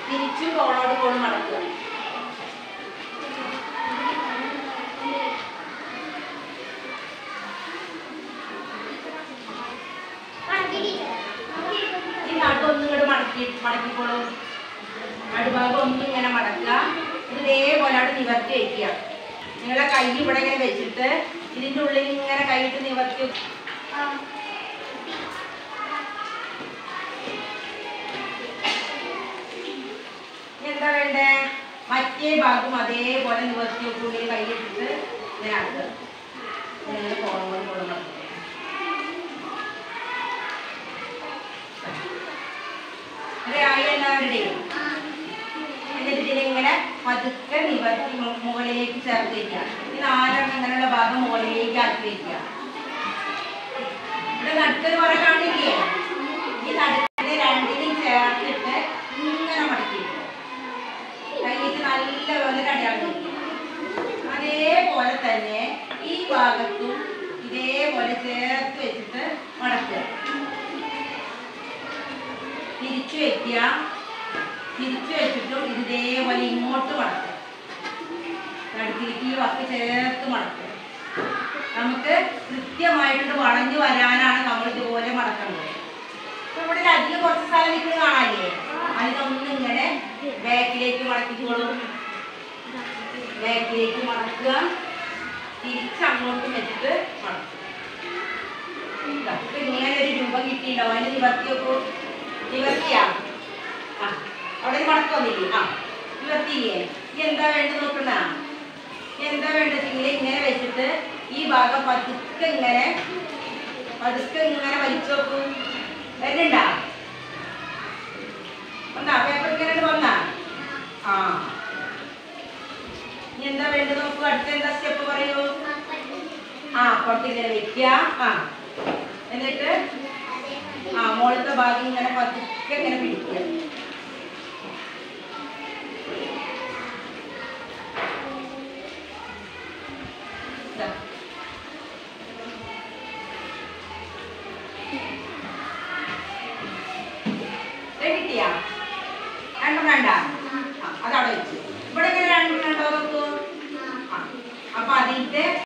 തിരിച്ചും കോണോട് കോണ് മടക്കുക ഈ നാട്ട് ഒന്നും ഇങ്ങോട്ട് മടക്കി മടക്കിക്കോളൂ നടുഭാഗം ഒന്നും ഇങ്ങനെ മടക്കുക ഇത് ഇതേപോലെ അവിടെ നിവർത്തി വയ്ക്കുക നിങ്ങളെ കൈ ഇവിടെ ഇങ്ങനെ വെച്ചിട്ട് ഇതിൻ്റെ ഉള്ളിൽ ഇങ്ങനെ കൈയിട്ട് നിവർത്തി വെക്കുക. ഇനി എന്താ വേണ്ടേ മറ്റേ ഭാഗം അതേപോലെ നിവർത്തി ഉള്ളിൽ കൈയിട്ടിട്ട് ഇങ്ങനെ ആക്കുക ഇങ്ങനെ കോണം കൊണ്ട് ആയി എല്ലാവരുടെയും എന്നിട്ട് ഇതിലിങ്ങനെ പതുക്കെ നിവർത്തി മു- മുകളിലേക്ക് ചേർത്ത് വയ്ക്കുക ഈ നാലെണ്ണം ഇങ്ങനെയുള്ള ഭാഗം മുകളിലേക്ക് ആക്കി വയ്ക്കുക ഇവിടെ നടുക്കൊരു പറ കാണില്ലേ ഈ നടുക്കിന് രണ്ടിനും ചേർത്തിട്ട് ഇങ്ങനെ മടക്കി വയ്ക്കുക. കൈയിട്ട് നല്ലപോലെ കടയാളം വയ്ക്കുക അതേപോലെ തന്നെ ഈ ഭാഗത്തും ഇതേപോലെ ചേർത്ത് വെച്ചിട്ട് മടക്കുക തിരിച്ചു വെക്കുക തിരിച്ചു വെച്ചിട്ടും ഇത് ഇതേപോലെ ഇങ്ങോട്ട് മടക്കുക നടുക്കിലേക്ക് ഈ വക്ക് ചേർത്ത് മടക്കുക നമുക്ക് കൃത്യമായിട്ട് വളഞ്ഞു വരാനാണ് നമ്മൾ ഇതുപോലെ മടക്കേണ്ടത് ഇപ്പൊ ഇവിടെ ഒരു അധികം കുറച്ച് സ്ഥലം നിൽക്കുന്നത് കാണാല്ലേ അതിനൊന്നും ഇങ്ങനെ ബാക്കിലേക്ക് മടക്കിക്കോളും ബാക്കിലേക്ക് മടക്കുക തിരിച്ച് അങ്ങോട്ടും വെച്ചിട്ട് മടക്കുക ഇതാ, ഇപ്പൊ ഇങ്ങനെ ഒരു രൂപം കിട്ടിയിട്ടുണ്ടാവും അതിന് നിവർത്തി വെക്കൂ നിവർത്തിയാ ആ അവിടെ ഒരു മടക്കം വന്നില്ലേ ആ നിവർത്തിയില്ലേ ഇനി എന്താ വേണ്ടത് നോക്കണ എന്താ വേണ്ടതെങ്കിൽ ഇങ്ങനെ വെച്ചിട്ട് ഈ ഭാഗം പതുക്കെ ഇങ്ങനെ പതുക്കെ ഇങ്ങനെ വലിച്ചു നോക്കൂ വരുന്നുണ്ടാ വന്നാ പേപ്പർ ഇങ്ങനെ വന്നാ ആ ഇനി എന്താ വേണ്ടത് നോക്കൂ അടുത്ത എന്താ സ്റ്റെപ്പ് പറയൂ ആ അപ്പുറത്ത് ഇങ്ങനെ വെക്കുക ആ എന്നിട്ട് ആ മുകളിലത്തെ ഭാഗം ഇങ്ങനെ പതുക്കെ ഇങ്ങനെ പിടിക്കുക ഇതാ. ദേ കിട്ടിയാ രണ്ടെണ്ണം വേണ്ട ആ, അതവിടെ വെച്ച് ഇവിടെ ഇങ്ങനെ രണ്ടെണ്ണം ഉണ്ടോ നോക്കൂ ആ അപ്പൊ അതിന്റെ